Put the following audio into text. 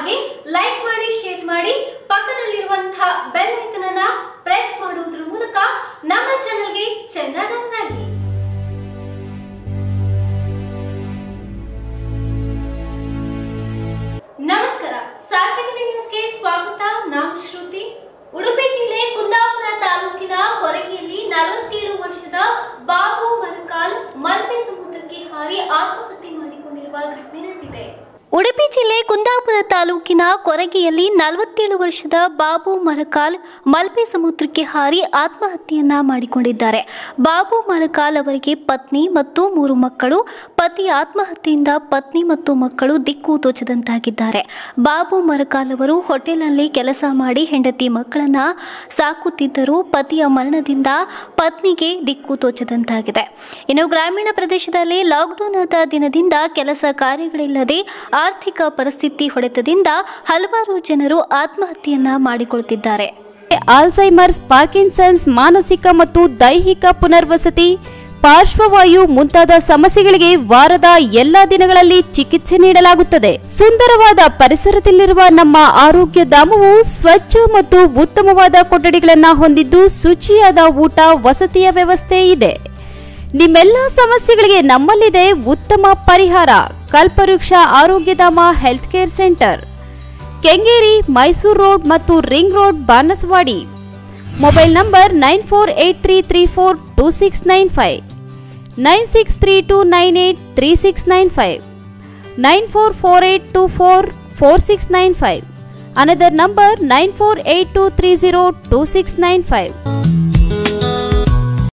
ಹಾಗೆ ಲೈಕ್ ಮಾಡಿ ಶೇರ್ ಮಾಡಿ ಪಕ್ಕದಲ್ಲಿರುವಂತಹ ಬೆಲ್ ಐಕನ್ ಅನ್ನ ಪ್ರೆಸ್ ಮಾಡುವುದರ ಮೂಲಕ ನಮ್ಮ ಚಾನೆಲ್ಗೆ ಚೆನ್ನದಾರರಾಗಿ ನಮಸ್ಕಾರ ಸಾಚಿ ಟಿವಿ ನ್ಯೂಸ್ಗೆ ಸ್ವಾಗತ ನಾನು ಶ್ರುತಿ ಉಡುಪಿ ಜಿಲ್ಲೆ ಕುಂದಾಪುರ ತಾಲೂಕಿನ ಕೊರಗಿಯಲ್ಲಿ ನಲವತ್ತೇಳು ವರ್ಷದ ಬಾಬು ಮರಕಾಲ್ ಮಲ್ಪೆ ಸಮುದ್ರಕ್ಕೆ ಹಾರಿ ಆತ್ಮಹತ್ಯೆ ಮಾಡಿಕೊಂಡಿರುವ ಘಟನೆ ನಡೆದಿದೆ ಉಡುಪಿ ಜಿಲ್ಲೆ ಕುಂದಾಪುರ ತಾಲೂಕಿನ ಕೊರಗಿಯಲ್ಲಿ ನಲವತ್ತೇಳು ವರ್ಷದ ಬಾಬು ಮರಕಾಲ್ ಮಲ್ಪೆ ಸಮುದ್ರಕ್ಕೆ ಹಾರಿ ಆತ್ಮಹತ್ಯೆಯನ್ನ ಮಾಡಿಕೊಂಡಿದ್ದಾರೆ ಬಾಬು ಮರಕಾಲ್ ಅವರಿಗೆ ಪತ್ನಿ ಮತ್ತು ಮೂರು ಮಕ್ಕಳು ಪತಿ ಆತ್ಮಹತ್ಯೆಯಿಂದ ಪತ್ನಿ ಮತ್ತು ಮಕ್ಕಳು ದಿಕ್ಕು ತೋಚದಂತಾಗಿದ್ದಾರೆ ಬಾಬು ಮರಕಾಲ್ ಅವರು ಹೋಟೆಲ್ನಲ್ಲಿ ಕೆಲಸ ಮಾಡಿ ಹೆಂಡತಿ ಮಕ್ಕಳನ್ನ ಸಾಕುತ್ತಿದ್ದರೂ ಪತಿಯ ಮರಣದಿಂದ ಪತ್ನಿಗೆ ದಿಕ್ಕು ತೋಚದಂತಾಗಿದೆ ಇನ್ನು ಗ್ರಾಮೀಣ ಪ್ರದೇಶದಲ್ಲಿ ಲಾಕ್ಡೌನ್ ಆದ ದಿನದಿಂದ ಕೆಲಸ ಕಾರ್ಯಗಳಿಲ್ಲದೆ ಆರ್ಥಿಕ ಪರಿಸ್ಥಿತಿ ಹೊಡೆತದಿಂದ ಹಲವಾರು ಜನರು ಆತ್ಮಹತ್ಯೆಯನ್ನ ಮಾಡಿಕೊಳ್ತಿದ್ದಾರೆ ಆಲ್ಝೈಮರ್ಸ್ ಪಾರ್ಕಿನ್ಸನ್ಸ್ ಮಾನಸಿಕ ಮತ್ತು ದೈಹಿಕ ಪುನರ್ವಸತಿ ಪಾರ್ಶ್ವವಾಯು ಮುಂತಾದ ಸಮಸ್ಯೆಗಳಿಗೆ ವಾರದ ಎಲ್ಲಾ ದಿನಗಳಲ್ಲಿ ಚಿಕಿತ್ಸೆ ನೀಡಲಾಗುತ್ತದೆ ಸುಂದರವಾದ ಪರಿಸರದಲ್ಲಿರುವ ನಮ್ಮ ಆರೋಗ್ಯ ಧಾಮವು ಸ್ವಚ್ಛ ಮತ್ತು ಉತ್ತಮವಾದ ಕೊಠಡಿಗಳನ್ನ ಹೊಂದಿದ್ದು ಶುಚಿಯಾದ ಊಟ ವಸತಿಯ ವ್ಯವಸ್ಥೆ ಇದೆ ನಿಮ್ಮೆಲ್ಲ ಸಮಸ್ಯೆಗಳಿಗೆ ನಮ್ಮಲ್ಲಿದೆ ಉತ್ತಮ ಪರಿಹಾರ ಕಲ್ಪವೃಕ್ಷ ಆರೋಗ್ಯಧಾಮ health care centre Kengeri Mysuru road ಮತ್ತು ring road Banaswadi mobile number nine four eight three three four two six nine five nine six three two nine eight three six nine five nine four four eight two four four six nine five another number nine four eight two three zero two six nine five